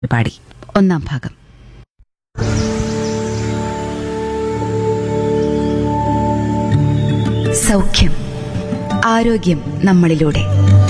പാടി ഒന്നാം ഭാഗം സൗഖ്യം ആരോഗ്യം നമ്മളിലൂടെ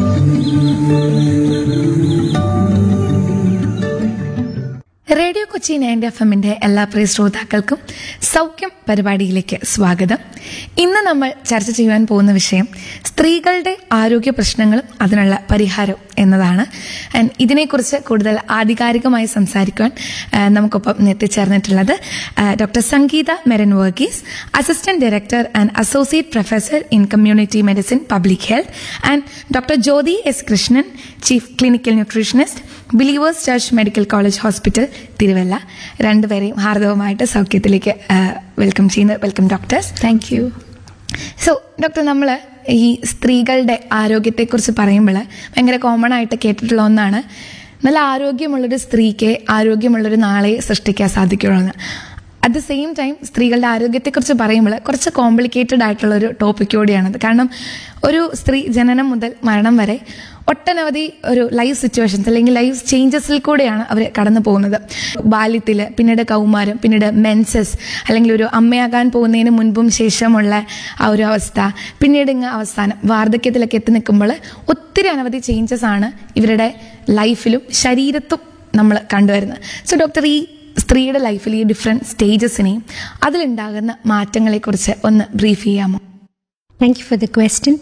റേഡിയോ കൊച്ചി നയൻറ്റി എഫ് എമ്മിന്റെ എല്ലാ പ്രിയ ശ്രോതാക്കൾക്കും സൗഖ്യം പരിപാടിയിലേക്ക് സ്വാഗതം ഇന്ന് നമ്മൾ ചർച്ച ചെയ്യുവാൻ പോകുന്ന വിഷയം സ്ത്രീകളുടെ ആരോഗ്യ പ്രശ്നങ്ങളും അതിനുള്ള പരിഹാരവും എന്നതാണ് ആൻഡ് ഇതിനെക്കുറിച്ച് കൂടുതൽ ആധികാരികമായി സംസാരിക്കുവാൻ ആ, നമുക്കൊപ്പം എത്തിച്ചേർന്നിട്ടുള്ളത് ആ, doctor Sangeetha Meren Varghese assistant director and associate professor in community medicine public health and doctor Jyothi S Krishnan chief clinical nutritionist Believers Church Medical College Hospital Thiruvalla രണ്ടുപേരെയും ഹാർദവമായിട്ട് സൗഖ്യത്തിലേക്ക് വെൽക്കം ചെയ്യുന്നു welcome doctors thank you so doctor നമ്മൾ ഈ സ്ത്രീകളുടെ ആരോഗ്യത്തെക്കുറിച്ച് പറയുമ്പോൾ ഭയങ്കര കോമൺ ആയിട്ട് കേട്ടിട്ടുള്ള ഒന്നാണ് നല്ല ആരോഗ്യമുള്ളൊരു സ്ത്രീക്ക് ആരോഗ്യമുള്ളൊരു നാളെ സൃഷ്ടിക്കാൻ സാധിക്കുള്ളൂ എന്ന് അറ്റ് ദ സെയിം ടൈം സ്ത്രീകളുടെ ആരോഗ്യത്തെക്കുറിച്ച് പറയുമ്പോൾ കുറച്ച് കോംപ്ലിക്കേറ്റഡ് ആയിട്ടുള്ള ഒരു ടോപ്പിക് കൂടിയാണത് കാരണം ഒരു സ്ത്രീ ജനനം മുതൽ മരണം വരെ ഒട്ടനവധി ഒരു ലൈഫ് സിറ്റുവേഷൻസ് അല്ലെങ്കിൽ ലൈഫ് ചേഞ്ചസിൽ കൂടെയാണ് അവർ കടന്നു പോകുന്നത് ബാല്യത്തിൽ പിന്നീട് കൗമാരം പിന്നീട് മെൻസസ് അല്ലെങ്കിൽ ഒരു അമ്മയാകാൻ പോകുന്നതിന് മുൻപും ശേഷമുള്ള ആ ഒരു അവസ്ഥ പിന്നീട് ഇങ്ങ് അവസാനം വാർദ്ധക്യത്തിലൊക്കെ എത്തി നിൽക്കുമ്പോൾ ഒത്തിരി അനവധി ചേഞ്ചസ് ആണ് ഇവരുടെ ലൈഫിലും ശരീരത്തും നമ്മൾ കണ്ടുവരുന്നത് സോ ഡോക്ടർ ഈ സ്ത്രീയുടെ ലൈഫിൽ ഈ ഡിഫറെൻറ്റ് സ്റ്റേജസിനെയും അതിലുണ്ടാകുന്ന മാറ്റങ്ങളെക്കുറിച്ച് ഒന്ന് ബ്രീഫ് ചെയ്യാമോ thank you for the question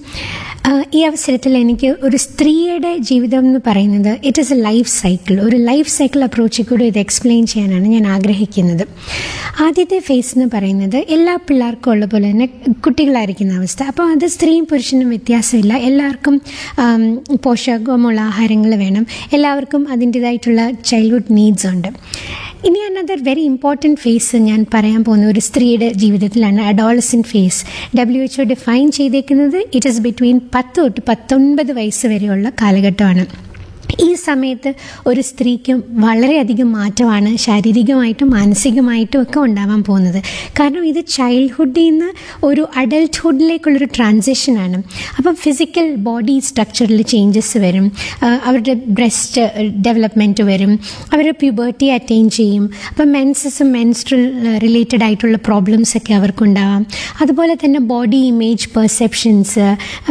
ഈ അവസരത്തിൽ എനിക്ക് ഒരു സ്ത്രീയുടെ ജീവിതം എന്ന് പറയുന്നത് it is a life cycle ഒരു ലൈഫ് സൈക്കിൾ അപ്രോച്ചിൽ കൂടി ഇത് എക്സ്പ്ലെയിൻ ചെയ്യാനാണ് ഞാൻ ആഗ്രഹിക്കുന്നത് ആദ്യത്തെ ഫേസ് എന്ന് പറയുന്നത് എല്ലാ പിള്ളേർക്കും ഉള്ള പോലെ തന്നെ കുട്ടികളായിരിക്കുന്ന അവസ്ഥ അപ്പോൾ അത് സ്ത്രീയും പുരുഷനും വ്യത്യാസമില്ല എല്ലാവർക്കും ആം, പോഷകമുള്ള ആഹാരങ്ങൾ വേണം എല്ലാവർക്കും അതിൻ്റെതായിട്ടുള്ള ചൈൽഡ്ഹുഡ് നീഡ്സ് ഉണ്ട് ഇനി അനദർ വെരി ഇമ്പോർട്ടൻറ്റ് ഫേസ് ഞാൻ പറയാൻ പോകുന്ന ഒരു സ്ത്രീയുടെ ജീവിതത്തിലാണ് adolescent phase W H O define ചെയ്തേക്കുന്നത് ഇറ്റ് ഇസ് ബിറ്റ്വീൻ പത്ത് തൊട്ട് പത്തൊൻപത് വയസ്സ് വരെയുള്ള കാലഘട്ടമാണ് ഈ സമയത്ത് ഒരു സ്ത്രീക്ക് വളരെയധികം മാറ്റമാണ് ശാരീരികമായിട്ടും മാനസികമായിട്ടും ഒക്കെ ഉണ്ടാവാൻ പോകുന്നത് കാരണം ഇത് ചൈൽഡ്ഹുഡിൽ നിന്ന് ഒരു അഡൽട്ട്ഹുഡിലേക്കുള്ളൊരു ട്രാൻസിഷനാണ് അപ്പം ഫിസിക്കൽ ബോഡി സ്ട്രക്ചറിൽ ചേഞ്ചസ് വരും ആ, അവരുടെ ബ്രസ്റ്റ് ഡെവലപ്മെൻറ്റ് വരും അവരുടെ പ്യൂബർട്ടി അറ്റൈൻ ചെയ്യും അപ്പം മെൻസസും മെൻസ്ട്രൽ റിലേറ്റഡ് ആയിട്ടുള്ള പ്രോബ്ലംസ് ഒക്കെ അവർക്കുണ്ടാവാം അതുപോലെ തന്നെ body image perceptions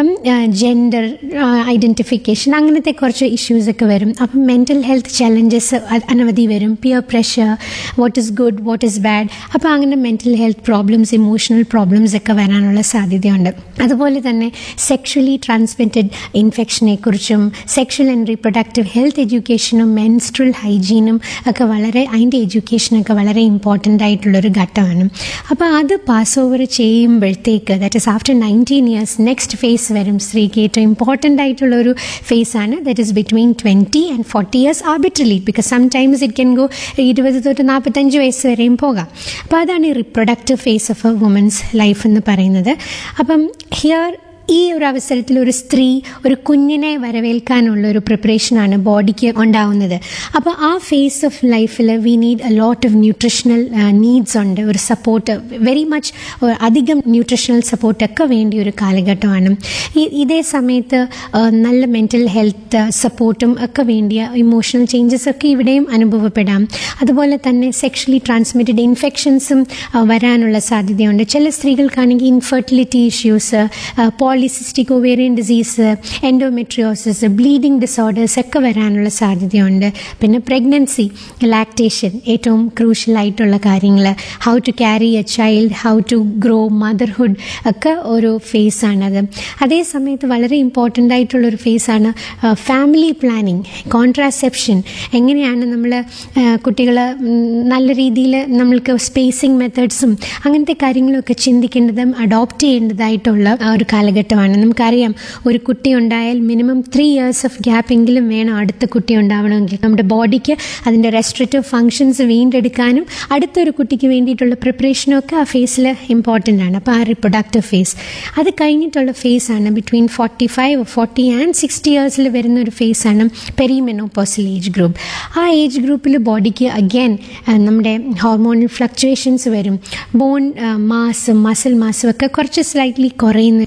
gender identification അങ്ങനത്തെ കുറച്ച് ഇഷ്യൂസ് ഒക്കെ വരും അപ്പം മെൻ്റൽ ഹെൽത്ത് ചലഞ്ചസ് അനവധി വരും peer pressure what is good what is bad അപ്പോൾ അങ്ങനെ mental health problems emotional problems ഒക്കെ വരാനുള്ള സാധ്യതയുണ്ട് അതുപോലെ തന്നെ സെക്ഷലി ട്രാൻസ്മിറ്റഡ് ഇൻഫെക്ഷനെ കുറിച്ചും സെക്ഷൽ ആൻഡ് റീപ്രൊഡക്റ്റീവ് ഹെൽത്ത് എഡ്യൂക്കേഷനും മെൻസ്ട്രൽ ഹൈജീനും ഒക്കെ വളരെ അതിൻ്റെ എഡ്യൂക്കേഷനൊക്കെ വളരെ ഇമ്പോർട്ടൻ്റ് ആയിട്ടുള്ളൊരു ഘട്ടമാണ് അപ്പോൾ അത് പാസ് ഓവർ ചെയ്യുമ്പോഴത്തേക്ക് that is after nineteen years next phase വരും സ്ത്രീക്ക് ഏറ്റവും ഇമ്പോർട്ടൻ്റ് ആയിട്ടുള്ള ഒരു ഫേസ് ആണ് that is between twenty and forty years arbitrarily because sometimes it can go ഇരുപത് തൊട്ട് നാൽപ്പത്തഞ്ച് വയസ്സ് വരെയും പോകാം അപ്പോൾ അതാണ് ഈ reproductive phase of a woman's life എന്ന് പറയുന്നത് അപ്പം ഹിയർ ഈ ഒരു അവസരത്തിൽ ഒരു സ്ത്രീ ഒരു കുഞ്ഞിനെ വരവേൽക്കാനുള്ള ഒരു പ്രിപ്പറേഷനാണ് ബോഡിക്ക് ഉണ്ടാവുന്നത് അപ്പോൾ ആ ഫേസ് ഓഫ് ലൈഫിൽ we need a lot of nutritional needs ഉണ്ട് ഒരു സപ്പോർട്ട് വെരി മച്ച് അധികം ന്യൂട്രീഷണൽ സപ്പോർട്ടൊക്കെ വേണ്ടി ഒരു കാലഘട്ടമാണ് ഈ ഇതേ സമയത്ത് ആ, നല്ല മെൻ്റൽ ഹെൽത്ത് സപ്പോർട്ടും ഒക്കെ വേണ്ടിയ ഇമോഷണൽ ചേഞ്ചസ് ഒക്കെ ഇവിടെയും അനുഭവപ്പെടാം അതുപോലെ തന്നെ സെക്ഷലി ട്രാൻസ്മിറ്റഡ് ഇൻഫെക്ഷൻസും വരാനുള്ള സാധ്യതയുണ്ട് ചില സ്ത്രീകൾക്കാണെങ്കിൽ infertility issues polycystic ovarian disease endometriosis bleeding disorders ഒക്കെ വരാനുള്ള സാധ്യതയുണ്ട് പിന്നെ പ്രഗ്നൻസി ലാക്ടേഷൻ ഏറ്റവും ക്രൂഷ്യൽ ആയിട്ടുള്ള കാര്യങ്ങൾ how to carry a child how to grow motherhood ഒക്കെ ഒരു ഫേസാണത് അതേ സമയത്ത് വളരെ ഇമ്പോർട്ടൻ്റ് ആയിട്ടുള്ള ഒരു ഫേസാണ് ഫാമിലി പ്ലാനിങ് കോൺട്രാസെപ്ഷൻ എങ്ങനെയാണ് നമ്മൾ കുട്ടികൾ നല്ല രീതിയിൽ നമ്മൾക്ക് സ്പേസിങ് മെത്തേഡ്സും അങ്ങനത്തെ കാര്യങ്ങളൊക്കെ ചിന്തിക്കേണ്ടതും അഡോപ്റ്റ് ചെയ്യേണ്ടതായിട്ടുള്ള ആ ഒരു കാലഘട്ടമാണ് നമുക്കറിയാം ഒരു കുട്ടി ഉണ്ടായാൽ minimum three years of gap എങ്കിലും വേണം അടുത്ത കുട്ടി ഉണ്ടാവണമെങ്കിൽ നമ്മുടെ ബോഡിക്ക് അതിൻ്റെ റെസ്ട്രിക്റ്റീവ് ഫങ്ഷൻസ് വീണ്ടെടുക്കാനും അടുത്തൊരു കുട്ടിക്ക് വേണ്ടിയിട്ടുള്ള പ്രിപ്പറേഷനും ഒക്കെ ആ ഫേസിൽ ഇമ്പോർട്ടൻ്റ് ആണ് അപ്പോൾ ആ റിപ്രൊഡക്റ്റീവ് ഫേസ് അത് കഴിഞ്ഞിട്ടുള്ള ഫേസ് ആണ് between forty five forty and sixty ഇയേഴ്സിൽ വരുന്ന ഒരു ഫേസ് ആണ് പെരിമെനോപോസൽ ഏജ് ഗ്രൂപ്പ് ആ ഏജ് ഗ്രൂപ്പിൽ ബോഡിക്ക് അഗൈൻ നമ്മുടെ ഹോർമോണൽ ഫ്ലക്ച്വേഷൻസ് വരും ബോൺ മാസും മസിൽ മാസും ഒക്കെ കുറച്ച് സ്ലൈറ്റ്ലി കുറയുന്ന ഒരു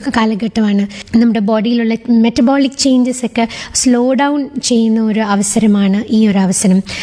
കാലഘട്ടമാണ് നമ്മുടെ ബോഡിയിലുള്ള മെറ്റബോളിക് ചേഞ്ചസ് ഒക്കെ സ്ലോ ഡൗൺ ചെയ്യുന്ന ഒരു അവസരമാണ് ഈ ഒരു അവസരം